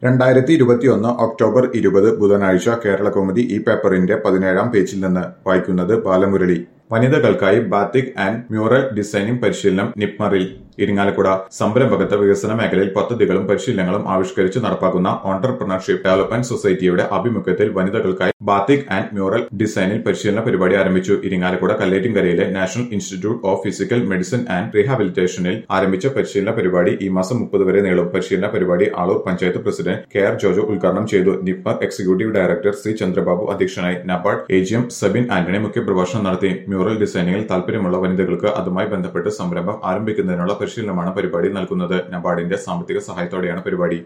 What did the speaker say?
രണ്ടായിരത്തി ഇരുപത്തിയൊന്ന് ഒക്ടോബർ ഇരുപത് ബുധനാഴ്ച കേരളകൗമുദി ഈ പേപ്പറിന്റെ പതിനേഴാം പേജിൽ നിന്ന് വായിക്കുന്നത് ബാലമുരളി വനിതകൾക്കായി ബാത്തിക് ആൻഡ് മ്യൂറൽ ഡിസൈനിംഗ് പരിശീലനം നിപ്മറിൽ ഇരിങ്ങാലക്കുട സംരംഭകത്വ വികസന മേഖലയിൽ പദ്ധതികളും പരിശീലനങ്ങളും ആവിഷ്കരിച്ച് നടപ്പാക്കുന്ന ഓണ്ടർപ്രണർഷിപ്പ് ഡെവലപ്മെന്റ് സൊസൈറ്റിയുടെ ആഭിമുഖ്യത്തിൽ വനിതകൾക്കായി ബാത്തിക് ആൻഡ് മ്യൂറൽ ഡിസൈനിൽ പരിശീലന പരിപാടി ആരംഭിച്ചു ഇരിങ്ങാലക്കുട കല്ലേറ്റിൻകരയിലെ national institute of physical medicine and റീഹാബിലിറ്റേഷനിൽ ആരംഭിച്ച പരിശീലന പരിപാടി ഈ മാസം മുപ്പത് വരെ നീളും പരിശീലന പരിപാടി Aloor panchayat president K R Jojo ഉദ്ഘാടനം ചെയ്തു നിപ്പർ എക്സിക്യൂട്ടീവ് ഡയറക്ടർ സി ചന്ദ്രബാബു അധ്യക്ഷനായി NABARD A G M Sabin Antony മുഖ്യപ്രഭാഷണം നടത്തി മ്യൂറൽ ഡിസൈനിങ്ങിൽ താൽപര്യമുള്ള വനിതകൾക്ക് അതുമായി ബന്ധപ്പെട്ട് സംരംഭം ആരംഭിക്കുന്നതിനുള്ള പരിശീലനമാണ് പരിപാടി നൽകുന്നത് നബാർഡിന്റെ സാമ്പത്തിക സഹായത്തോടെയാണ് പരിപാടി